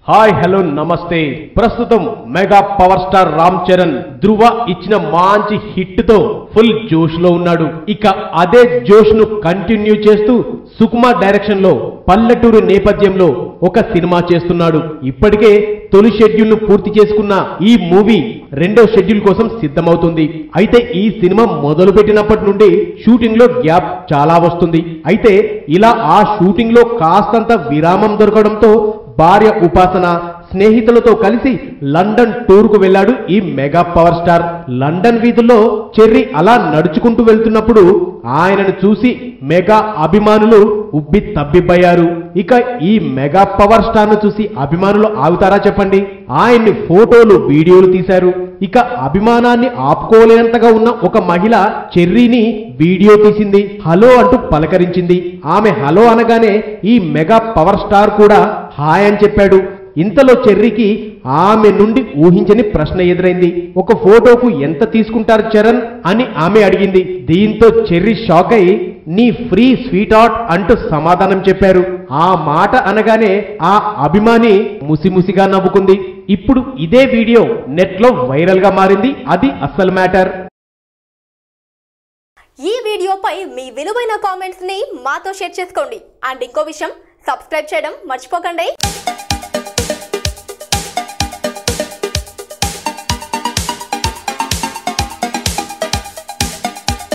hi hello నమస్తే ప్రస్తుతం mega power star Ram Charan Dhruva ఇచ్చిన మంచి హిట్ తో ఫుల్ జోష్ లో ఉన్నాడు ఇక అదే జోష్ ను కంటిన్యూ చేస్తూ సుకుమార్ డైరెక్షన్ లో పల్లెటూరు నేపథ్యంలో ఒక సినిమా చేస్తున్నాడు ఇప్పటికే తొలి షెడ్యూల్ ను పూర్తి చేసుకున్న ఈ మూవీ రెండో షెడ్యూల్ కోసం సిద్ధమవుతుంది అయితే ఈ సినిమా మొదలు పెట్టినప్పటి నుండి షూటింగ్ లో గ్యాప్ చాలా వస్తుంది అయితే ఇలా ఆ షూటింగ్ లో కాస్తంత విరామం దొరకడంతో భార్య ఉపాసన స్నేహితులతో కలిసి లండన్ టూర్ కు వెళ్ళాడు ఈ మెగా పవర్ స్టార్ లండన్ వీధుల్లో చెర్రీ అలా నడుచుకుంటూ వెళ్తున్నప్పుడు ఆయనను చూసి మెగా అభిమానులు ఉబ్బి తబ్బిబ్బయ్యారు ఇక ఈ మెగా పవర్ స్టార్ ను చూసి అభిమానులు ఆగుతారా చెప్పండి ఆయన్ని ఫోటోలు వీడియోలు తీశారు ఇక అభిమానాన్ని ఆపుకోలేనంతగా ఉన్న ఒక మహిళ చెర్రీని వీడియో తీసింది హలో అంటూ పలకరించింది ఆమె హలో అనగానే ఈ మెగా పవర్ స్టార్ కూడా హాయ్ అని చెప్పాడు ఇంతలో చెర్రీకి ఆమె నుండి ఊహించని ప్రశ్న ఎదురైంది ఒక ఫోటోకు ఎంత తీసుకుంటారు చరణ్ అని ఆమె అడిగింది దీంతో చెర్రీ షాక్ అయి నీ ఫ్రీ స్వీట్ ఆర్ట్ అంటూ సమాధానం చెప్పారు ఆ మాట అనగానే ఆ అభిమాని ముసిముసిగా నవ్వుకుంది ఇప్పుడు ఇదే వీడియో నెట్ లో వైరల్ గా మారింది అది అస్సలు మ్యాటర్ ఈ వీడియోపై మీ విలువైన కామెంట్స్ ని మాతో షేర్ చేసుకోండి అండ్ ఇంకో విషయం సబ్స్క్రైబ్ చేయడం మర్చిపోకండి